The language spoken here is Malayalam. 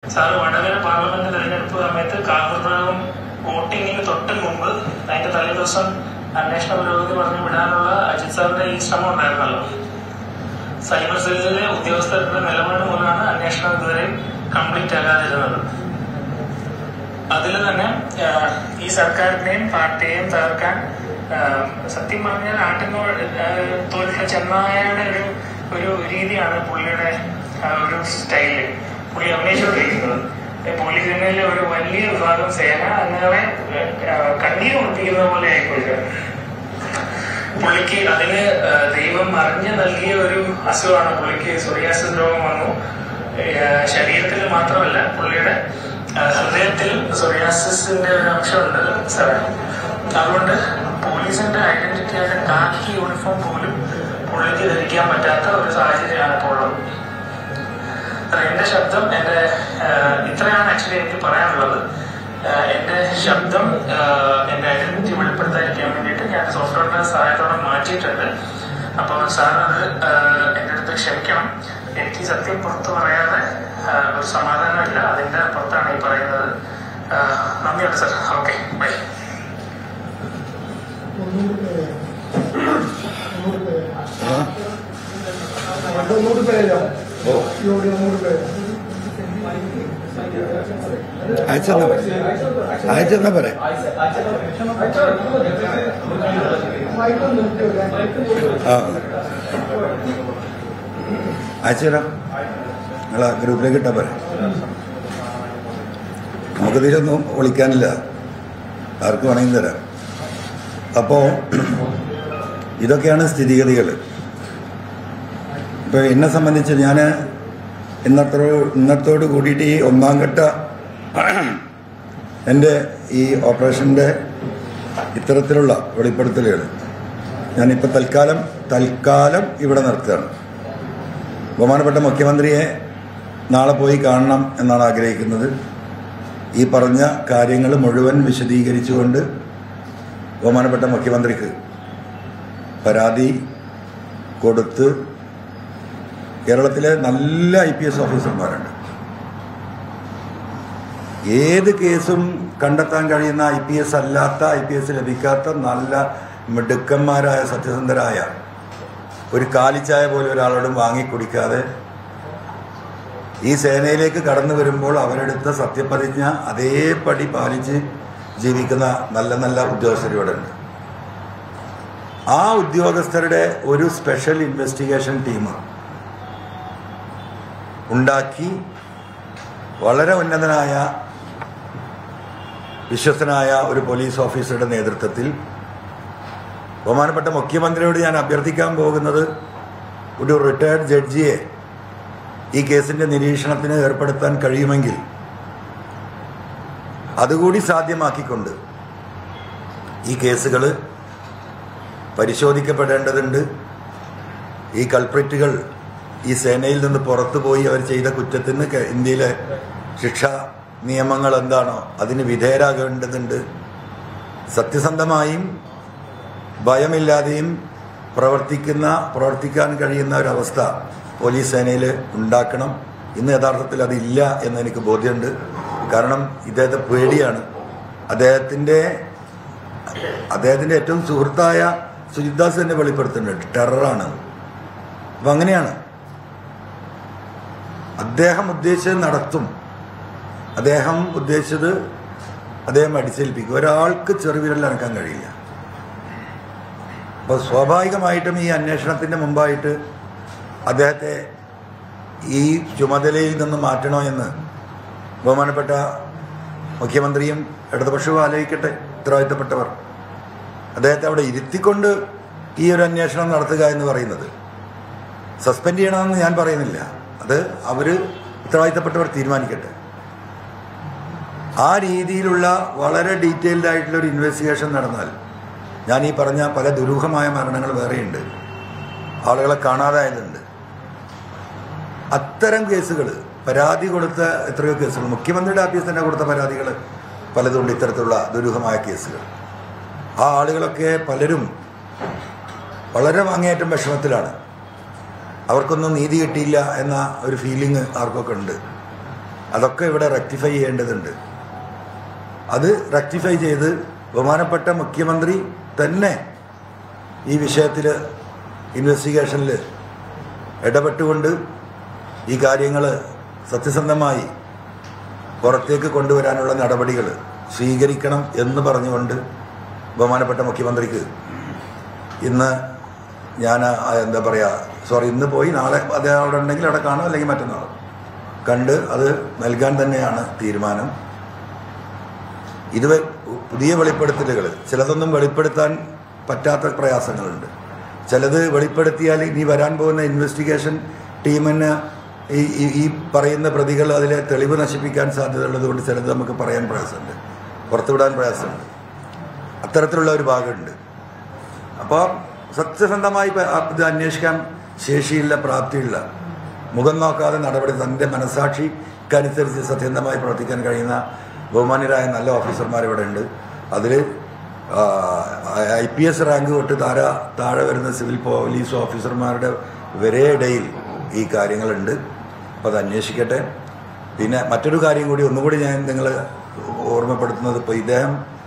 സാറ് വടകര പാർലമെന്റ് തെരഞ്ഞെടുപ്പ് സമയത്ത് കാർമൃഗം വോട്ടിങ്ങിന് തൊട്ട് മുമ്പ് അതിന്റെ തലേ ദിവസം അന്വേഷണ പുരോഗതി പറഞ്ഞു വിടാനുള്ള അജിത് സാറിന്റെ ഈ ശ്രമം ഉണ്ടായിരുന്നല്ലോ സൈബർ സെല്ലിലെ ഉദ്യോഗസ്ഥരുടെ നിലപാട് മൂലമാണ് അന്വേഷണം ഇതുവരെ കംപ്ലീറ്റ് ആകാതിരുന്നത് അതിൽ തന്നെ ആഹ്, ഈ സർക്കാരിനെയും പാർട്ടിയെയും തകർക്കാൻ ആഹ്, സത്യം പറഞ്ഞാൽ ആട്ടിനോ തോലിട്ട ചെന്നായയുടെ ഒരു ഒരു രീതിയാണ് പുള്ളിയുടെ ആ ഒരു സ്റ്റൈല് പുള്ളി അഭിനയിച്ചുകൊണ്ടിരിക്കുന്നത് ഈ പോലീസ് സേനയിലെ ഒരു വലിയ വിഭാഗം സേന അങ്ങനെ ആഹ്, കണ്ണീര് കുടിപ്പിക്കുന്ന പോലെ ആയിപ്പോയിട്ട് പുള്ളിക്ക് അതിന് ആ, ദൈവം അറിഞ്ഞു നൽകിയ ഒരു അസുഖമാണ് പുള്ളിക്ക് സോറിയാസിസ് രോഗം വന്നു ആ, ശരീരത്തിൽ മാത്രമല്ല പുള്ളിയുടെ ആ, ഹൃദയത്തിലും സോറിയാസിസിന്റെ ഒരു അംശമുണ്ട് സാറേ അതുകൊണ്ട് പോലീസിന്റെ ഐഡന്റിറ്റിയായ കാക്കി യൂണിഫോം പോലും പുള്ളിക്ക് ധരിക്കാൻ പറ്റാത്ത ഒരു സാഹചര്യമാണ് ഇപ്പോൾ ഉള്ളത് അത് എന്റെ ശബ്ദം എന്റെ ആഹ്, ഇത്രയാണ് ആക്ച്വലി എനിക്ക് പറയാനുള്ളത് ആഹ്, എന്റെ ശബ്ദം ആഹ്, എന്റെ ഐഡന്റിറ്റി വെളിപ്പെടുത്താതിരിക്കാൻ വേണ്ടിയിട്ട് ഞാൻ സോഫ്റ്റ്വെയറിന്റെ സഹായത്തോടെ മാറ്റിയിട്ടുണ്ട് അപ്പോൾ സാർ അത് ആഹ്, എന്റെ അടുത്ത് ക്ഷമിക്കണം എനിക്ക് സത്യം പുറത്ത് പറയാതെ ആഹ്, ഒരു സമാധാനമില്ല അതിന്റെ പുറത്താണ് ഈ പറയുന്നത് ആഹ്, നന്ദിയുണ്ട് സാർ ഓക്കെ ബൈ ഒന്നൂറ് പേരോ ഓ ഇവിടെ ഒന്നൂറ് പേര് അയച്ചെന്നാ പറയാം അയച്ചെന്നാ പറയാം മൈക്കൊന്ന് നിർത്തി വെക്കാൻ ആ അയച്ചുതരാം നിങ്ങളെ ഗ്രൂപ്പിലേക്ക് ഇട്ടാ പറയാം നമുക്കിതിലൊന്നും വിളിക്കാനില്ല ആർക്ക് വേണമെങ്കിലും തരാം അപ്പോൾ ഇതൊക്കെയാണ് സ്ഥിതിഗതികൾ ഇപ്പോൾ എന്നെ സംബന്ധിച്ച് ഞാൻ ഇന്നത്തോ ഇന്നത്തോട് കൂടിയിട്ട് ഈ ഒന്നാം ഘട്ട എൻ്റെ ഈ ഓപ്പറേഷൻ്റെ ഇത്തരത്തിലുള്ള വെളിപ്പെടുത്തലുകൾ ഞാനിപ്പോൾ തൽക്കാലം തൽക്കാലം ഇവിടെ നിർത്തുകയാണ് ബഹുമാനപ്പെട്ട മുഖ്യമന്ത്രിയെ നാളെ പോയി കാണണം എന്നാണ് ആഗ്രഹിക്കുന്നത് ഈ പറഞ്ഞ കാര്യങ്ങൾ മുഴുവൻ വിശദീകരിച്ചുകൊണ്ട് ബഹുമാനപ്പെട്ട മുഖ്യമന്ത്രിക്ക് പരാതി കൊടുത്ത് കേരളത്തിലെ നല്ല ഐ പി എസ് ഓഫീസർമാരുണ്ട് ഏത് കേസും കണ്ടെത്താൻ കഴിയുന്ന ഐ പി എസ് അല്ലാത്ത ഐ പി എസ് ലഭിക്കാത്ത നല്ല മിടുക്കന്മാരായ സത്യസന്ധരായ ഒരു കാലിച്ചായ പോലെ ഒരാളോടും വാങ്ങിക്കുടിക്കാതെ ഈ സേനയിലേക്ക് കടന്നു വരുമ്പോൾ അവരെടുത്ത സത്യപ്രതിജ്ഞ അതേപടി പാലിച്ച് ജീവിക്കുന്ന നല്ല നല്ല ഉദ്യോഗസ്ഥർ ഇവിടെ ഉണ്ട് ആ ഉദ്യോഗസ്ഥരുടെ ഒരു സ്പെഷ്യൽ ഇൻവെസ്റ്റിഗേഷൻ ടീം ഉണ്ടാക്കി വളരെ ഉന്നതനായ വിശ്വസ്തനായ ഒരു പോലീസ് ഓഫീസറുടെ നേതൃത്വത്തിൽ ബഹുമാനപ്പെട്ട മുഖ്യമന്ത്രിയോട് ഞാൻ അഭ്യർത്ഥിക്കാൻ പോകുന്നത് ഒരു റിട്ടയർഡ് ജഡ്ജിയെ ഈ കേസിൻ്റെ നിരീക്ഷണത്തിന് ഏർപ്പെടുത്താൻ കഴിയുമെങ്കിൽ അതുകൂടി സാധ്യമാക്കിക്കൊണ്ട് ഈ കേസുകൾ പരിശോധിക്കപ്പെടേണ്ടതുണ്ട് ഈ കൾപ്രിറ്റുകൾ ഈ സേനയിൽ നിന്ന് പുറത്തു പോയി അവർ ചെയ്ത കുറ്റത്തിന് കെ- ഇന്ത്യയിലെ ശിക്ഷാ നിയമങ്ങൾ എന്താണോ അതിന് വിധേയരാകേണ്ടതുണ്ട് സത്യസന്ധമായും ഭയമില്ലാതെയും പ്രവർത്തിക്കുന്ന പ്രവർത്തിക്കാൻ കഴിയുന്ന ഒരവസ്ഥ പോലീസ് സേനയിൽ ഉണ്ടാക്കണം ഇന്ന് യഥാർത്ഥത്തിൽ അതില്ല എന്ന് എനിക്ക് ബോധ്യമുണ്ട് കാരണം ഇദ്ദേഹത്തെ പേടിയാണ് അദ്ദേഹത്തിൻ്റെ അദ്ദേഹത്തിൻ്റെ ഏറ്റവും സുഹൃത്തായ സുജിത്ദാസ് തന്നെ വെളിപ്പെടുത്തുന്നുണ്ട് ടെററാണ് അപ്പം അങ്ങനെയാണ് അദ്ദേഹം ഉദ്ദേശിച്ചത് നടത്തും അദ്ദേഹം ഉദ്ദേശിച്ചത് അദ്ദേഹം അടിച്ചേൽപ്പിക്കും ഒരാൾക്ക് ചെറുവിരൽ അനക്കാൻ കഴിയില്ല അപ്പോൾ സ്വാഭാവികമായിട്ടും ഈ അന്വേഷണത്തിൻ്റെ മുമ്പായിട്ട് അദ്ദേഹത്തെ ഈ ചുമതലയിൽ നിന്ന് മാറ്റണോ എന്ന് ബഹുമാനപ്പെട്ട മുഖ്യമന്ത്രിയും ഇടതുപക്ഷവും ആലോചിക്കട്ടെ ഉത്തരവാദിത്തപ്പെട്ടവർ അദ്ദേഹത്തെ അവിടെ ഇരുത്തിക്കൊണ്ട് ഈ ഒരു അന്വേഷണം നടത്തുക എന്ന് പറയുന്നത് സസ്പെൻഡ് ചെയ്യണമെന്ന് ഞാൻ പറയുന്നില്ല അത് അവർ ഉത്തരവാദിത്തപ്പെട്ടവർ തീരുമാനിക്കട്ടെ ആ രീതിയിലുള്ള വളരെ ഡീറ്റെയിൽഡ് ആയിട്ടുള്ള ഒരു ഇൻവെസ്റ്റിഗേഷൻ നടന്നാൽ ഞാൻ ഈ പറഞ്ഞ പല ദുരൂഹമായ മരണങ്ങൾ വേറെയുണ്ട് ആളുകളെ കാണാതായതുണ്ട് അത്തരം കേസുകൾ പരാതി കൊടുത്ത എത്രയോ കേസുകൾ മുഖ്യമന്ത്രിയുടെ ഓഫീസ് തന്നെ കൊടുത്ത പരാതികൾ പലതുണ്ട് ഇത്തരത്തിലുള്ള ദുരൂഹമായ കേസുകൾ ആ ആളുകളൊക്കെ പലരും വളരെ അങ്ങേയറ്റം വിഷമത്തിലാണ് അവർക്കൊന്നും നീതി കിട്ടിയില്ല എന്ന ഒരു ഫീലിംഗ് ആർക്കൊക്കെ ഉണ്ട് അതൊക്കെ ഇവിടെ റെക്ടിഫൈ ചെയ്യേണ്ടതുണ്ട് അത് റെക്ടിഫൈ ചെയ്ത് ബഹുമാനപ്പെട്ട മുഖ്യമന്ത്രി തന്നെ ഈ വിഷയത്തിൽ ഇൻവെസ്റ്റിഗേഷനിൽ ഇടപെട്ടുകൊണ്ട് ഈ കാര്യങ്ങൾ സത്യസന്ധമായി പുറത്തേക്ക് കൊണ്ടുവരാനുള്ള നടപടികൾ സ്വീകരിക്കണം എന്ന് പറഞ്ഞുകൊണ്ട് ബഹുമാനപ്പെട്ട മുഖ്യമന്ത്രിക്ക് ഇന്ന് ഞാൻ ആ, എന്താ പറയുക സോറി ഇന്ന് പോയി നാളെ അദ്ദേഹം അവിടെ ഉണ്ടെങ്കിൽ അവിടെ കാണും അല്ലെങ്കിൽ മറ്റന്നാൾ കണ്ട് അത് നൽകാൻ തന്നെയാണ് തീരുമാനം ഇത് വെ- പുതിയ വെളിപ്പെടുത്തലുകൾ ചിലതൊന്നും വെളിപ്പെടുത്താൻ പറ്റാത്ത പ്രയാസങ്ങളുണ്ട് ചിലത് വെളിപ്പെടുത്തിയാൽ ഇനി വരാൻ പോകുന്ന ഇൻവെസ്റ്റിഗേഷൻ ടീമിന് ഈ ഈ- ഈ പറയുന്ന പ്രതികൾ അതിലെ തെളിവ് നശിപ്പിക്കാൻ സാധ്യതയുള്ളത് കൊണ്ട് ചിലത് നമുക്ക് പറയാൻ പ്രയാസമുണ്ട് പുറത്തുവിടാൻ പ്രയാസമുണ്ട് അത്തരത്തിലുള്ള ഒരു ഭാഗമുണ്ട് അപ്പോൾ സത്യസന്ധമായി പ- ഇത് അന്വേഷിക്കാൻ ശേഷിയില്ല പ്രാപ്തിയില്ല മുഖം നോക്കാതെ നടപടി തൻ്റെ മനസാക്ഷിക്കനുസരിച്ച് സത്യസന്ധമായി പ്രവർത്തിക്കാൻ കഴിയുന്ന ബഹുമാന്യരായ നല്ല ഓഫീസർമാർ ഇവിടെ ഉണ്ട് അതിൽ ഐ പി എസ് റാങ്ക് തൊട്ട് താര താഴെ വരുന്ന സിവിൽ പോലീസ് ഓഫീസർമാരുടെ വരെ ഇടയിൽ ഈ കാര്യങ്ങളുണ്ട് അപ്പോൾ അത് അന്വേഷിക്കട്ടെ പിന്നെ മറ്റൊരു കാര്യം കൂടി ഒന്നുകൂടി ഞാൻ നിങ്ങൾ ഓർമ്മപ്പെടുത്തുന്നത് ഇപ്പോൾ ഇദ്ദേഹം